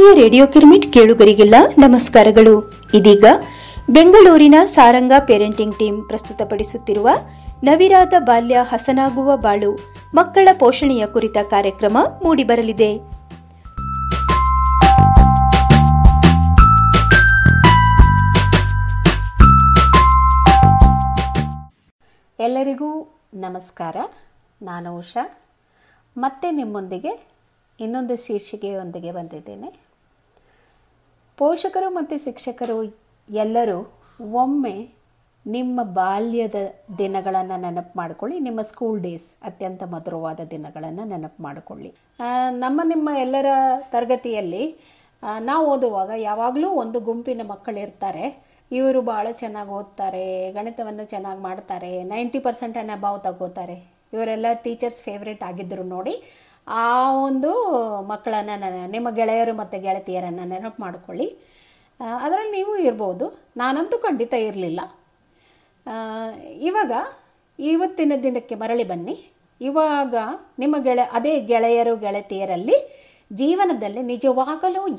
ಆತ್ಮೀಯ ರೇಡಿಯೋ ಕಿರ್ಮಿಟ್ ಕೇಳುಗರಿಗೆಲ್ಲ ನಮಸ್ಕಾರಗಳು ಇದೀಗ ಬೆಂಗಳೂರಿನ ಸಾರಂಗ ಪೇರೆಂಟಿಂಗ್ ಟೀಮ್ ಪ್ರಸ್ತುತಪಡಿಸುತ್ತಿರುವ ನವಿರಾದ ಬಾಲ್ಯ ಹಸನಾಗುವ ಬಾಳು ಮಕ್ಕಳ ಪೋಷಣೆಯ ಕುರಿತ ಕಾರ್ಯಕ್ರಮ ಮೂಡಿಬರಲಿದೆ ಎಲ್ಲರಿಗೂ ನಮಸ್ಕಾರ ನಾನು ಉಷಾ ಮತ್ತೆ ನಿಮ್ಮೊಂದಿಗೆ ಇನ್ನೊಂದು ಶೀರ್ಷಿಕೆಯೊಂದಿಗೆ ಬಂದಿದ್ದೇನೆ ಪೋಷಕರು ಮತ್ತು ಶಿಕ್ಷಕರು ಎಲ್ಲರೂ ಒಮ್ಮೆ ನಿಮ್ಮ ಬಾಲ್ಯದ ದಿನಗಳನ್ನು ನೆನಪು ಮಾಡಿಕೊಳ್ಳಿ ನಿಮ್ಮ ಸ್ಕೂಲ್ ಡೇಸ್ ಅತ್ಯಂತ ಮಧುರವಾದ ದಿನಗಳನ್ನು ನೆನಪು ಮಾಡಿಕೊಳ್ಳಿ ಆ, ನಮ್ಮ ನಿಮ್ಮ ಎಲ್ಲರ ತರಗತಿಯಲ್ಲಿ ಆ, ನಾವು ಓದುವಾಗ ಯಾವಾಗಲೂ ಒಂದು ಗುಂಪಿನ ಮಕ್ಕಳಿರ್ತಾರೆ ಇವರು ಭಾಳ ಚೆನ್ನಾಗಿ ಓದ್ತಾರೆ ಗಣಿತವನ್ನು ಚೆನ್ನಾಗಿ ಮಾಡ್ತಾರೆ ನೈಂಟಿ ಪರ್ಸೆಂಟನ್ನು ಅಬಾವ್ ತಗೋತಾರೆ ಇವರೆಲ್ಲ ಟೀಚರ್ಸ್ ಫೇವ್ರೇಟ್ ಆಗಿದ್ದರು ನೋಡಿ ಆ ಒಂದು ಮಕ್ಕಳನ್ನು ನೆನ- ನಿಮ್ಮ ಗೆಳೆಯರು ಮತ್ತು ಗೆಳತಿಯರನ್ನು ನೆನಪು ಮಾಡಿಕೊಳ್ಳಿ ಅದರಲ್ಲಿ ನೀವು ಇರ್ಬೋದು ನಾನಂತೂ ಖಂಡಿತ ಇರಲಿಲ್ಲ ಇವಾಗ ಇವತ್ತಿನ ದಿನಕ್ಕೆ ಮರಳಿ ಬನ್ನಿ ಇವಾಗ ನಿಮ್ಮ ಗೆಳೆ ಅದೇ ಗೆಳೆಯರು ಗೆಳತಿಯರಲ್ಲಿ ಜೀವನದಲ್ಲಿ ನಿಜವಾಗಲೂ